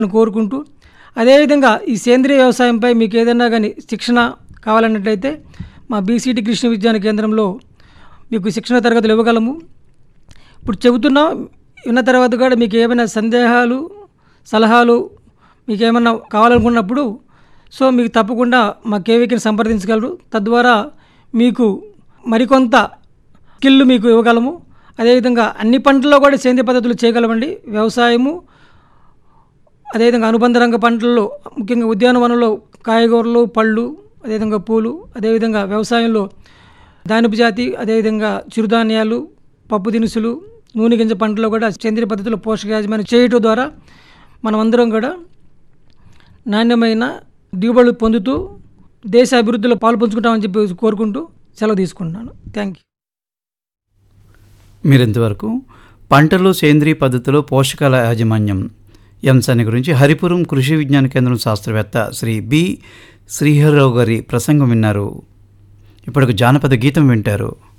అని కోరుకుంటూ అదేవిధంగా ఈ సేంద్రియ వ్యవసాయంపై మీకు ఏదైనా కానీ శిక్షణ కావాలన్నట్లయితే మా బీసీటీ కృష్ణ విజ్ఞాన కేంద్రంలో మీకు శిక్షణ తరగతులు ఇవ్వగలము ఇప్పుడు చెబుతున్నా విన్న తర్వాత కూడా మీకు ఏమైనా సందేహాలు సలహాలు మీకు ఏమైనా కావాలనుకున్నప్పుడు సో మీకు తప్పకుండా మా కేవీకిని సంప్రదించగలరు తద్వారా మీకు మరికొంత స్కిల్ మీకు ఇవ్వగలము అదేవిధంగా అన్ని పంటల్లో కూడా సేంద్రియ పద్ధతులు చేయగలమండి వ్యవసాయము అదేవిధంగా అనుబంధ రంగ పంటల్లో ముఖ్యంగా ఉద్యానవనంలో కాయగూరలు పళ్ళు అదేవిధంగా పూలు అదేవిధంగా వ్యవసాయంలో దానిపు జాతి అదేవిధంగా చిరుధాన్యాలు పప్పు దినుసులు నూనె గింజ పంటలో కూడా సేంద్రియ పద్ధతిలో పోషక యాజమాన్యం చేయటం ద్వారా మనమందరం కూడా నాణ్యమైన దిగుబడులు పొందుతూ దేశ అభివృద్ధిలో పాలు పంచుకుంటామని చెప్పి కోరుకుంటూ సెలవు తీసుకుంటున్నాను థ్యాంక్ యూ మీరింతవరకు పంటలు సేంద్రియ పద్ధతిలో పోషకాల యాజమాన్యం ఈ అంశాన్ని గురించి హరిపురం కృషి విజ్ఞాన కేంద్రం శాస్త్రవేత్త శ్రీ బి శ్రీహరరావు గారి ప్రసంగం విన్నారు ఇప్పటికి జానపద గీతం వింటారు